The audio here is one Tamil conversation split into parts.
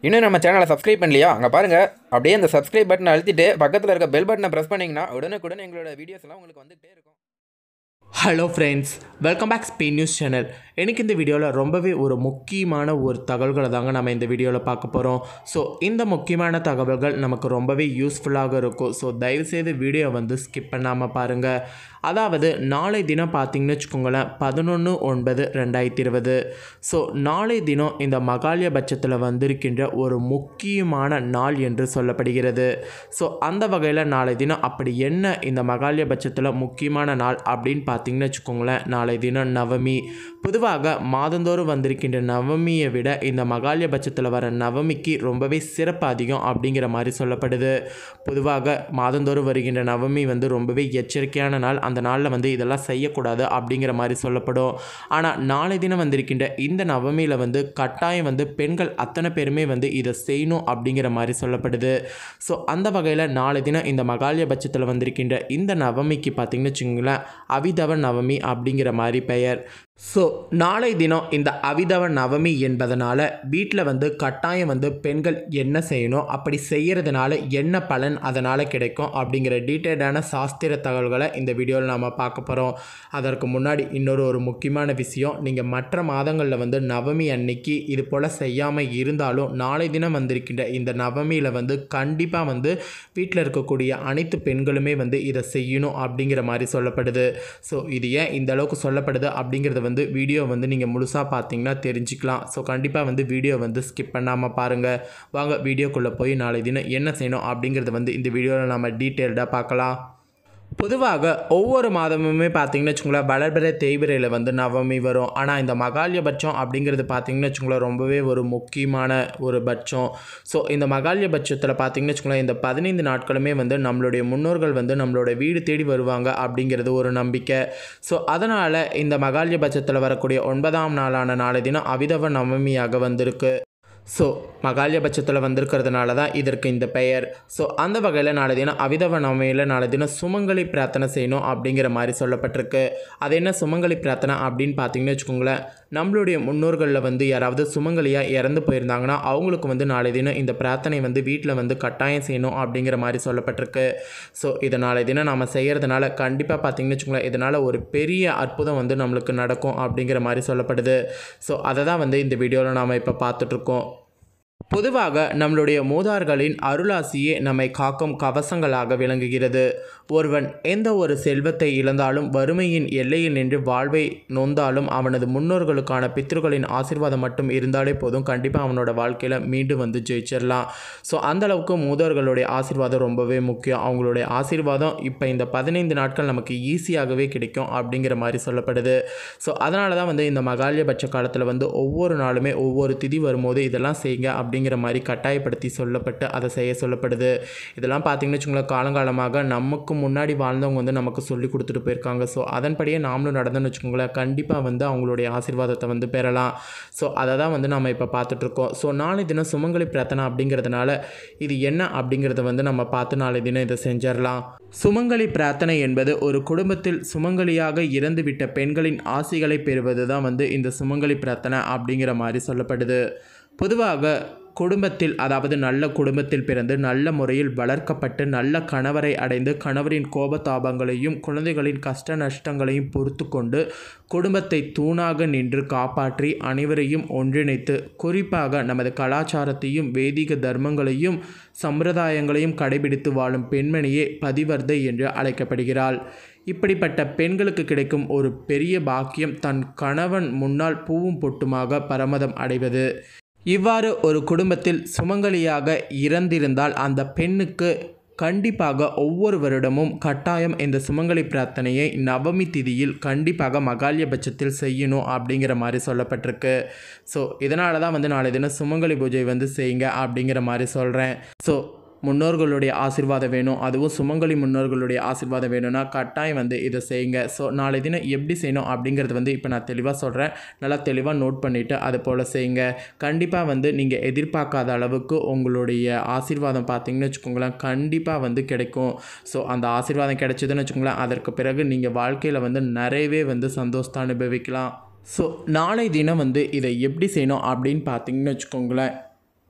இன்னும் நம்ம சேனலை சப்ஸ்கிரைப் பண்ணலையா அங்கே பாருங்கள் அப்படியே அந்த சப்ஸ்கிரைப் பட்டனை அழுத்திட்டு பக்கத்தில் இருக்க பெல் பட்டனை ப்ரெஸ் பண்ணிங்கன்னா உடனுக்குடன் எங்களோட வீடியோஸ் எல்லாம் உங்களுக்கு வந்துகிட்டே இருக்கும் hello friends welcome back Spain news channel எனக்கு இந்த வீடியோவில் ரொம்பவே ஒரு முக்கியமான ஒரு தகவல்களை தாங்க நம்ம இந்த வீடியோவில் பார்க்க போகிறோம் ஸோ இந்த முக்கியமான தகவல்கள் நமக்கு ரொம்பவே யூஸ்ஃபுல்லாக இருக்கும் ஸோ தயவுசெய்து வீடியோ வந்து ஸ்கிப் பண்ணாமல் பாருங்கள் அதாவது நாளை தினம் பார்த்தீங்கன்னு வச்சுக்கோங்களேன் பதினொன்று ஒன்பது ரெண்டாயிரத்தி இருபது ஸோ நாளை தினம் இந்த மகாலய பட்சத்தில் வந்திருக்கின்ற ஒரு முக்கியமான நாள் என்று சொல்லப்படுகிறது ஸோ அந்த வகையில் நாளை தினம் அப்படி என்ன இந்த மகாலய பட்சத்தில் முக்கியமான நாள் அப்படின்னு பார்த்தீங்கன்னு வச்சுக்கோங்களேன் நாளை தினம் நவமி பொதுவாக மாதந்தோறும் வந்திருக்கின்ற நவமியை விட இந்த மகாலய பட்சத்தில் வர நவமிக்கு ரொம்பவே சிறப்பு அதிகம் அப்படிங்கிற மாதிரி சொல்லப்படுது பொதுவாக மாதந்தோறும் வருகின்ற நவமி வந்து ரொம்பவே எச்சரிக்கையான நாள் அந்த நாளில் வந்து இதெல்லாம் செய்யக்கூடாது அப்படிங்கிற மாதிரி சொல்லப்படும் ஆனால் நாளை தினம் வந்திருக்கின்ற இந்த நவமியில் வந்து கட்டாயம் வந்து பெண்கள் அத்தனை பேருமே வந்து இதை செய்யணும் அப்படிங்கிற மாதிரி சொல்லப்படுது ஸோ அந்த வகையில் நாளை தினம் இந்த மகாலய பட்சத்தில் வந்திருக்கின்ற இந்த நவமிக்கு பார்த்திங்கன்னு வச்சுங்களேன் அவிதவ நவமி அப்படிங்கிற மாதிரி பெயர் ஸோ நாளை தினம் இந்த அவிதவ நவமி என்பதனால வீட்டில் வந்து கட்டாயம் வந்து பெண்கள் என்ன செய்யணும் அப்படி செய்கிறதுனால என்ன பலன் அதனால் கிடைக்கும் அப்படிங்கிற டீட்டெயில்டான சாஸ்திர தகவல்களை இந்த வீடியோவில் நாம் பார்க்க போகிறோம் அதற்கு முன்னாடி இன்னொரு ஒரு முக்கியமான விஷயம் நீங்கள் மற்ற மாதங்களில் வந்து நவமி அன்னைக்கு இது போல் செய்யாமல் இருந்தாலும் நாளை தினம் வந்திருக்கின்ற இந்த நவமியில் வந்து கண்டிப்பாக வந்து வீட்டில் இருக்கக்கூடிய அனைத்து பெண்களுமே வந்து இதை செய்யணும் அப்படிங்கிற மாதிரி சொல்லப்படுது ஸோ இது ஏன் இந்த அளவுக்கு சொல்லப்படுது அப்படிங்கிறத வந்து வீடியோ வந்து நீங்கள் முழுசாக பார்த்தீங்கன்னா தெரிஞ்சுக்கலாம் ஸோ கண்டிப்பாக வந்து வீடியோ வந்து ஸ்கிப் பண்ணாமல் பாருங்கள் வாங்க வீடியோக்குள்ளே போய் நாளை தினம் என்ன செய்யணும் அப்படிங்கிறத வந்து இந்த வீடியோவில் நம்ம டீட்டெயில்டாக பார்க்கலாம் பொதுவாக ஒவ்வொரு மாதமுமே பார்த்தீங்கன்னு வச்சுங்களேன் வளர்பிறை தேய்பிரையில் வந்து நவமி வரும் ஆனால் இந்த மகாலய பட்சம் அப்படிங்கிறது பார்த்தீங்கன்னு வச்சுங்களேன் ரொம்பவே ஒரு முக்கியமான ஒரு பட்சம் ஸோ இந்த மகாலய பட்சத்தில் பார்த்தீங்கன்னு வச்சுங்களேன் இந்த பதினைந்து நாட்களுமே வந்து நம்மளுடைய முன்னோர்கள் வந்து நம்மளோட வீடு தேடி வருவாங்க அப்படிங்கிறது ஒரு நம்பிக்கை ஸோ அதனால் இந்த மகாலய பட்சத்தில் வரக்கூடிய ஒன்பதாம் நாளான நாளை தினம் அவிதவ நவமியாக வந்திருக்கு ஸோ மகாலய பட்சத்தில் வந்திருக்கிறதுனால தான் இதற்கு இந்த பெயர் ஸோ அந்த வகையில் நாளை தினம் அவிதவ நவமியில் நாளை தினம் சுமங்கலி பிரார்த்தனை செய்யணும் அப்படிங்கிற மாதிரி சொல்லப்பட்டிருக்கு அது என்ன சுமங்கலி பிரார்த்தனை அப்படின்னு பார்த்தீங்கன்னு வச்சுக்கோங்களேன் நம்மளுடைய முன்னோர்களில் வந்து யாராவது சுமங்கலியாக இறந்து போயிருந்தாங்கன்னா அவங்களுக்கு வந்து நாளை தினம் இந்த பிரார்த்தனை வந்து வீட்டில் வந்து கட்டாயம் செய்யணும் அப்படிங்கிற மாதிரி சொல்லப்பட்டிருக்கு ஸோ இதை நாளை தினம் நம்ம செய்கிறதுனால கண்டிப்பாக பார்த்தீங்கன்னு வச்சுக்கோங்களேன் இதனால் ஒரு பெரிய அற்புதம் வந்து நம்மளுக்கு நடக்கும் அப்படிங்கிற மாதிரி சொல்லப்படுது ஸோ அதை தான் வந்து இந்த வீடியோவில் நாம் இப்போ பார்த்துட்ருக்கோம் பொதுவாக நம்மளுடைய மூதார்களின் அருளாசியே நம்மை காக்கும் கவசங்களாக விளங்குகிறது ஒருவன் எந்த ஒரு செல்வத்தை இழந்தாலும் வறுமையின் எல்லையில் நின்று வாழ்வை நொந்தாலும் அவனது முன்னோர்களுக்கான பித்ருகளின் ஆசீர்வாதம் மட்டும் இருந்தாலே போதும் கண்டிப்பாக அவனோட வாழ்க்கையில் மீண்டும் வந்து ஜெயிச்சிடலாம் ஸோ அந்தளவுக்கு மூதார்களுடைய ஆசீர்வாதம் ரொம்பவே முக்கியம் அவங்களுடைய ஆசீர்வாதம் இப்போ இந்த பதினைந்து நாட்கள் நமக்கு ஈஸியாகவே கிடைக்கும் அப்படிங்கிற மாதிரி சொல்லப்படுது ஸோ அதனால தான் வந்து இந்த மகாலயபட்ச காலத்தில் வந்து ஒவ்வொரு நாளுமே ஒவ்வொரு திதி வரும்போது இதெல்லாம் செய்யுங்க அப்படிங்கிற மாதிரி கட்டாயப்படுத்தி சொல்லப்பட்டு அதை செய்ய சொல்லப்படுது இதெல்லாம் பார்த்தீங்கன்னு வச்சுக்கோங்களேன் காலங்காலமாக நமக்கு முன்னாடி வாழ்ந்தவங்க வந்து நமக்கு சொல்லி கொடுத்துட்டு போயிருக்காங்க ஸோ அதன்படியே நாமளும் நடந்தோன்னு வச்சுக்கோங்களேன் கண்டிப்பாக வந்து அவங்களுடைய ஆசீர்வாதத்தை வந்து பெறலாம் ஸோ அதை தான் வந்து நம்ம இப்போ பார்த்துட்ருக்கோம் ஸோ நாளை தினம் சுமங்கலி பிரார்த்தனை அப்படிங்கிறதுனால இது என்ன அப்படிங்கிறத வந்து நம்ம பார்த்து நாளை தினம் இதை செஞ்சிடலாம் சுமங்கலி பிரார்த்தனை என்பது ஒரு குடும்பத்தில் சுமங்கலியாக இறந்துவிட்ட பெண்களின் ஆசைகளை பெறுவது தான் வந்து இந்த சுமங்கலி பிரார்த்தனை அப்படிங்கிற மாதிரி சொல்லப்படுது பொதுவாக குடும்பத்தில் அதாவது நல்ல குடும்பத்தில் பிறந்து நல்ல முறையில் வளர்க்கப்பட்டு நல்ல கணவரை அடைந்து கணவரின் கோபதாபங்களையும் குழந்தைகளின் கஷ்ட நஷ்டங்களையும் பொறுத்து கொண்டு குடும்பத்தை தூணாக நின்று காப்பாற்றி அனைவரையும் ஒன்றிணைத்து குறிப்பாக நமது கலாச்சாரத்தையும் வேதிக தர்மங்களையும் சம்பிரதாயங்களையும் கடைபிடித்து வாழும் பெண்மணியே பதிவர்தை என்று அழைக்கப்படுகிறாள் இப்படிப்பட்ட பெண்களுக்கு கிடைக்கும் ஒரு பெரிய பாக்கியம் தன் கணவன் முன்னால் பூவும் பொட்டுமாக பரமதம் அடைவது இவ்வாறு ஒரு குடும்பத்தில் சுமங்கலியாக இறந்திருந்தால் அந்த பெண்ணுக்கு கண்டிப்பாக ஒவ்வொரு வருடமும் கட்டாயம் இந்த சுமங்கலி பிரார்த்தனையை நவமி திதியில் கண்டிப்பாக மகாலய பட்சத்தில் செய்யணும் அப்படிங்கிற மாதிரி சொல்லப்பட்டிருக்கு ஸோ இதனால தான் வந்து நாளை தினம் சுமங்கலி பூஜை வந்து செய்யுங்க அப்படிங்கிற மாதிரி சொல்கிறேன் ஸோ முன்னோர்களுடைய ஆசீர்வாதம் வேணும் அதுவும் சுமங்கலி முன்னோர்களுடைய ஆசீர்வாதம் வேணும்னா கட்டாயம் வந்து இதை செய்யுங்க ஸோ நாளை தினம் எப்படி செய்யணும் அப்படிங்கிறது வந்து இப்போ நான் தெளிவாக சொல்கிறேன் நல்லா தெளிவாக நோட் பண்ணிவிட்டு அது போல் செய்யுங்க கண்டிப்பாக வந்து நீங்கள் எதிர்பார்க்காத அளவுக்கு உங்களுடைய ஆசீர்வாதம் பார்த்தீங்கன்னு வச்சுக்கோங்களேன் கண்டிப்பாக வந்து கிடைக்கும் ஸோ அந்த ஆசீர்வாதம் கிடைச்சதுன்னு வச்சுக்கோங்களேன் அதற்கு பிறகு நீங்கள் வாழ்க்கையில் வந்து நிறையவே வந்து சந்தோஷத்தை அனுபவிக்கலாம் ஸோ நாளை தினம் வந்து இதை எப்படி செய்யணும் அப்படின்னு பார்த்தீங்கன்னு வச்சுக்கோங்களேன்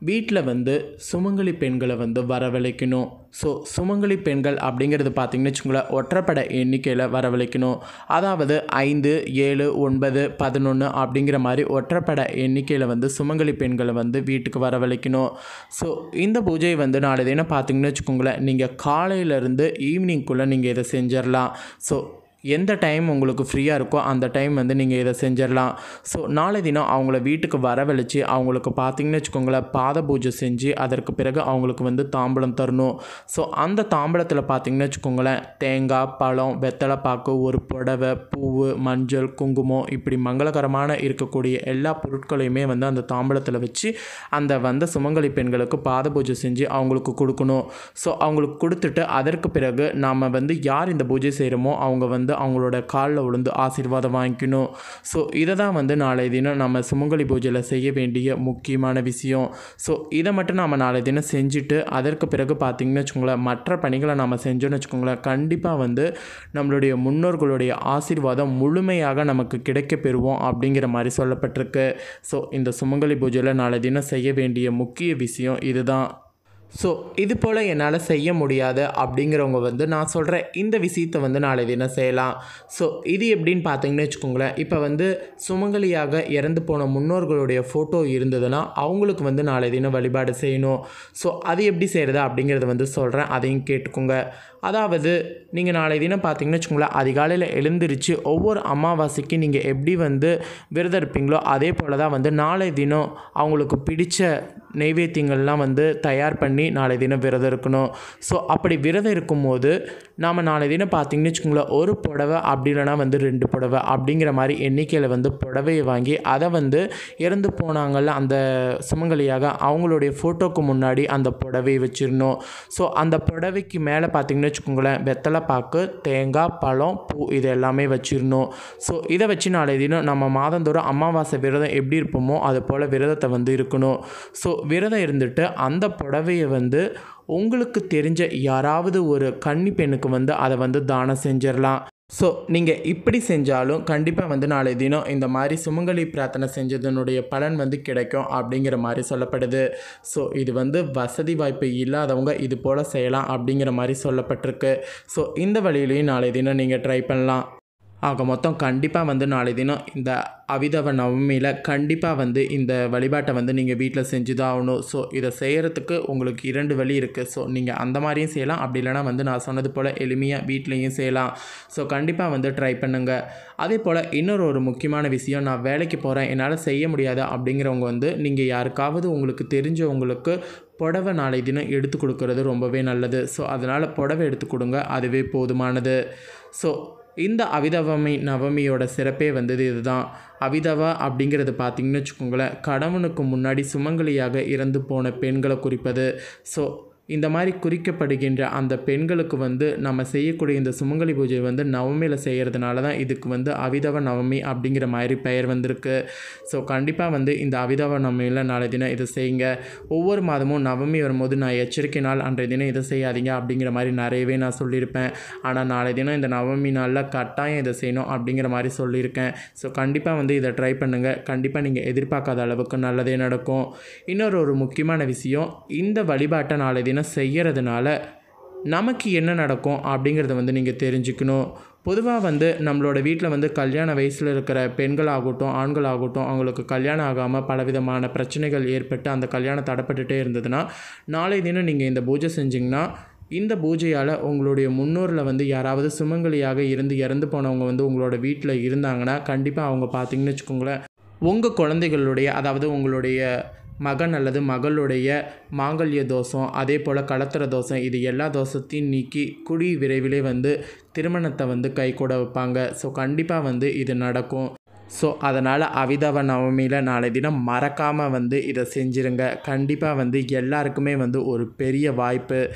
வீட்டில் வந்து சுமங்கலி பெண்களை வந்து வரவழைக்கணும் ஸோ சுமங்கலி பெண்கள் அப்படிங்கிறது பார்த்திங்கன்னு வச்சுக்கோங்களேன் ஒற்றைப்பட எண்ணிக்கையில் வரவழைக்கணும் அதாவது ஐந்து ஏழு ஒன்பது பதினொன்று அப்படிங்கிற மாதிரி ஒற்றைப்பட எண்ணிக்கையில் வந்து சுமங்கலி பெண்களை வந்து வீட்டுக்கு வரவழைக்கணும் ஸோ இந்த பூஜை வந்து நாளை தினம் பார்த்திங்கன்னு வச்சுக்கோங்களேன் நீங்கள் காலையிலேருந்து ஈவினிங்குள்ளே நீங்கள் இதை செஞ்சிடலாம் ஸோ எந்த டைம் உங்களுக்கு ஃப்ரீயாக இருக்கோ அந்த டைம் வந்து நீங்கள் இதை செஞ்சிடலாம் ஸோ நாளை தினம் அவங்கள வீட்டுக்கு வரவழைச்சி அவங்களுக்கு பார்த்தீங்கன்னு வச்சுக்கோங்களேன் பாத பூஜை செஞ்சு அதற்கு பிறகு அவங்களுக்கு வந்து தாம்பலம் தரணும் ஸோ அந்த தாம்பலத்தில் பார்த்தீங்கன்னு வச்சுக்கோங்களேன் தேங்காய் பழம் வெத்தலை பாக்கு ஒரு புடவை பூவு மஞ்சள் குங்குமம் இப்படி மங்களகரமான இருக்கக்கூடிய எல்லா பொருட்களையுமே வந்து அந்த தாம்பலத்தில் வச்சு அந்த வந்த சுமங்கலி பெண்களுக்கு பாத பூஜை செஞ்சு அவங்களுக்கு கொடுக்கணும் ஸோ அவங்களுக்கு கொடுத்துட்டு அதற்கு பிறகு நாம் வந்து யார் இந்த பூஜை செய்கிறோமோ அவங்க வந்து அவங்களோட காலில் விழுந்து ஆசீர்வாதம் வாங்கிக்கணும் ஸோ இதை தான் வந்து நாளை தினம் நம்ம சுமங்கலி பூஜையில் செய்ய வேண்டிய முக்கியமான விஷயம் ஸோ இதை மட்டும் நம்ம நாளை தினம் செஞ்சுட்டு அதற்கு பிறகு பார்த்திங்கன்னு வச்சுக்கோங்களேன் மற்ற பணிகளை நம்ம செஞ்சோன்னு வச்சுக்கோங்களேன் கண்டிப்பாக வந்து நம்மளுடைய முன்னோர்களுடைய ஆசீர்வாதம் முழுமையாக நமக்கு கிடைக்க பெறுவோம் அப்படிங்கிற மாதிரி சொல்லப்பட்டிருக்கு ஸோ இந்த சுமங்கலி பூஜையில் நாளை தினம் செய்ய வேண்டிய முக்கிய விஷயம் இதுதான் ஸோ இது போல் என்னால் செய்ய முடியாது அப்படிங்கிறவங்க வந்து நான் சொல்கிற இந்த விஷயத்தை வந்து நாளை தினம் செய்யலாம் ஸோ இது எப்படின்னு பார்த்தீங்கன்னு வச்சுக்கோங்களேன் இப்போ வந்து சுமங்கலியாக இறந்து போன முன்னோர்களுடைய ஃபோட்டோ இருந்ததுன்னா அவங்களுக்கு வந்து நாளை தினம் வழிபாடு செய்யணும் ஸோ அது எப்படி செய்கிறது அப்படிங்கிறத வந்து சொல்கிறேன் அதையும் கேட்டுக்கோங்க அதாவது நீங்கள் நாளை தினம் பார்த்தீங்கன்னு வச்சுக்கோங்களேன் அதிகாலையில் எழுந்திரிச்சு ஒவ்வொரு அமாவாசைக்கு நீங்கள் எப்படி வந்து விரதம் இருப்பீங்களோ அதே போல் தான் வந்து நாளை தினம் அவங்களுக்கு பிடிச்ச நெய்வேத்தியங்கள்லாம் வந்து தயார் பண்ணி நாளை தினம் விரதம் இருக்கணும் ஸோ அப்படி விரதம் இருக்கும்போது நாம் நாளை தினம் பார்த்தீங்கன்னு வச்சுக்கோங்களேன் ஒரு புடவை அப்படி இல்லைனா வந்து ரெண்டு புடவை அப்படிங்கிற மாதிரி எண்ணிக்கையில் வந்து புடவையை வாங்கி அதை வந்து இறந்து போனாங்கள்ல அந்த சுமங்கலியாக அவங்களுடைய ஃபோட்டோக்கு முன்னாடி அந்த புடவையை வச்சிடணும் ஸோ அந்த புடவைக்கு மேலே பார்த்தீங்கன்னு வச்சுக்கோங்களேன் வெத்தலை பாக்கு தேங்காய் பழம் பூ இது எல்லாமே வச்சிடணும் ஸோ இதை வச்சு நாளை தினம் நம்ம மாதந்தோறும் அமாவாசை விரதம் எப்படி இருப்போமோ அது போல் விரதத்தை வந்து இருக்கணும் ஸோ விரதம் இருந்துட்டு அந்த புடவையை வந்து உங்களுக்கு தெரிஞ்ச யாராவது ஒரு கன்னி பெண்ணுக்கு வந்து அதை வந்து தானம் செஞ்சிடலாம் ஸோ நீங்கள் இப்படி செஞ்சாலும் கண்டிப்பாக வந்து நாளை தினம் இந்த மாதிரி சுமங்கலி பிரார்த்தனை செஞ்சதனுடைய பலன் வந்து கிடைக்கும் அப்படிங்கிற மாதிரி சொல்லப்படுது ஸோ இது வந்து வசதி வாய்ப்பு இல்லாதவங்க இது போல் செய்யலாம் அப்படிங்கிற மாதிரி சொல்லப்பட்டிருக்கு ஸோ இந்த வழியிலையும் நாளை தினம் நீங்கள் ட்ரை பண்ணலாம் ஆக மொத்தம் கண்டிப்பாக வந்து நாளை தினம் இந்த அவிதவ நவமியில் கண்டிப்பாக வந்து இந்த வழிபாட்டை வந்து நீங்கள் வீட்டில் செஞ்சு தான் ஆகணும் ஸோ இதை செய்கிறதுக்கு உங்களுக்கு இரண்டு வழி இருக்குது ஸோ நீங்கள் அந்த மாதிரியும் செய்யலாம் அப்படி இல்லைனா வந்து நான் சொன்னது போல் எளிமையாக வீட்லேயும் செய்யலாம் ஸோ கண்டிப்பாக வந்து ட்ரை பண்ணுங்கள் அதே போல் இன்னொரு ஒரு முக்கியமான விஷயம் நான் வேலைக்கு போகிறேன் என்னால் செய்ய முடியாது அப்படிங்கிறவங்க வந்து நீங்கள் யாருக்காவது உங்களுக்கு தெரிஞ்சவங்களுக்கு புடவை நாளை தினம் எடுத்து கொடுக்கறது ரொம்பவே நல்லது ஸோ அதனால் புடவை எடுத்து கொடுங்க அதுவே போதுமானது ஸோ இந்த அவிதவமி நவமியோட சிறப்பே வந்தது இதுதான் அவிதவா அப்படிங்கிறது பார்த்திங்கன்னு வச்சுக்கோங்களேன் கணவனுக்கு முன்னாடி சுமங்கலியாக இறந்து போன பெண்களை குறிப்பது ஸோ இந்த மாதிரி குறிக்கப்படுகின்ற அந்த பெண்களுக்கு வந்து நம்ம செய்யக்கூடிய இந்த சுமங்கலி பூஜை வந்து நவமியில் செய்கிறதுனால தான் இதுக்கு வந்து அவிதவ நவமி அப்படிங்கிற மாதிரி பெயர் வந்திருக்கு ஸோ கண்டிப்பாக வந்து இந்த அவிதவ நவமியில் நாளை தினம் இதை செய்யுங்க ஒவ்வொரு மாதமும் நவமி வரும்போது நான் எச்சரிக்கை நாள் அன்றைய தினம் இதை செய்யாதீங்க அப்படிங்கிற மாதிரி நிறையவே நான் சொல்லியிருப்பேன் ஆனால் நாளை தினம் இந்த நவமி நாளில் கட்டாயம் இதை செய்யணும் அப்படிங்கிற மாதிரி சொல்லியிருக்கேன் ஸோ கண்டிப்பாக வந்து இதை ட்ரை பண்ணுங்கள் கண்டிப்பாக நீங்கள் எதிர்பார்க்காத அளவுக்கு நல்லதே நடக்கும் இன்னொரு ஒரு முக்கியமான விஷயம் இந்த வழிபாட்டை நாளை தினம் செய்கிறதுனால நமக்கு என்ன நடக்கும் அப்படிங்கிறத வந்து நீங்கள் தெரிஞ்சுக்கணும் பொதுவாக வந்து நம்மளோட வீட்டில் வந்து கல்யாண வயசில் இருக்கிற பெண்களாகட்டும் ஆண்களாகட்டும் அவங்களுக்கு கல்யாணம் ஆகாமல் பலவிதமான பிரச்சனைகள் ஏற்பட்டு அந்த கல்யாணம் தடைப்பட்டுட்டே இருந்ததுன்னா நாளை தினம் நீங்கள் இந்த பூஜை செஞ்சிங்கன்னா இந்த பூஜையால் உங்களுடைய முன்னோரில் வந்து யாராவது சுமங்கலியாக இருந்து இறந்து போனவங்க வந்து உங்களோட வீட்டில் இருந்தாங்கன்னா கண்டிப்பாக அவங்க பார்த்தீங்கன்னு வச்சுக்கோங்களேன் உங்கள் குழந்தைகளுடைய அதாவது உங்களுடைய மகன் அல்லது மகளுடைய மாங்கல்ய தோஷம் அதே போல் கலத்திர தோஷம் இது எல்லா தோஷத்தையும் நீக்கி குடி விரைவிலே வந்து திருமணத்தை வந்து கை கூட வைப்பாங்க ஸோ கண்டிப்பாக வந்து இது நடக்கும் ஸோ அதனால் அவிதவ நவமியில் நாளை தினம் மறக்காமல் வந்து இதை செஞ்சிருங்க கண்டிப்பாக வந்து எல்லாருக்குமே வந்து ஒரு பெரிய வாய்ப்பு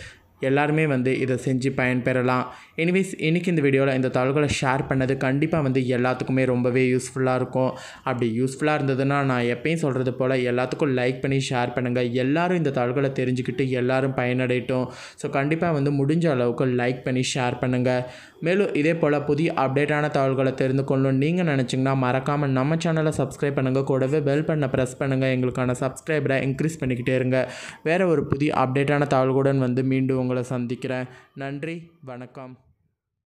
எல்லாருமே வந்து இதை செஞ்சு பயன்பெறலாம் எனிவேஸ் இன்றைக்கி இந்த வீடியோவில் இந்த தகவல்களை ஷேர் பண்ணது கண்டிப்பாக வந்து எல்லாத்துக்குமே ரொம்பவே யூஸ்ஃபுல்லாக இருக்கும் அப்படி யூஸ்ஃபுல்லாக இருந்ததுன்னா நான் எப்பயும் சொல்கிறது போல் எல்லாத்துக்கும் லைக் பண்ணி ஷேர் பண்ணுங்கள் எல்லாரும் இந்த தகவல்களை தெரிஞ்சுக்கிட்டு எல்லாரும் பயனடையட்டும் ஸோ கண்டிப்பாக வந்து முடிஞ்ச அளவுக்கு லைக் பண்ணி ஷேர் பண்ணுங்கள் மேலும் இதே போல் புதிய அப்டேட்டான தகவல்களை தெரிந்து கொள்ளணும் நீங்கள் நினச்சிங்கன்னா மறக்காமல் நம்ம சேனலை சப்ஸ்கிரைப் பண்ணுங்கள் கூடவே பெல் பண்ண ப்ரெஸ் பண்ணுங்கள் எங்களுக்கான சப்ஸ்கிரைபரை இன்க்ரீஸ் பண்ணிக்கிட்டே இருங்க வேறு ஒரு புதிய அப்டேட்டான தகவல்களுடன் வந்து மீண்டும் உங்களை சந்திக்கிறேன் நன்றி வணக்கம்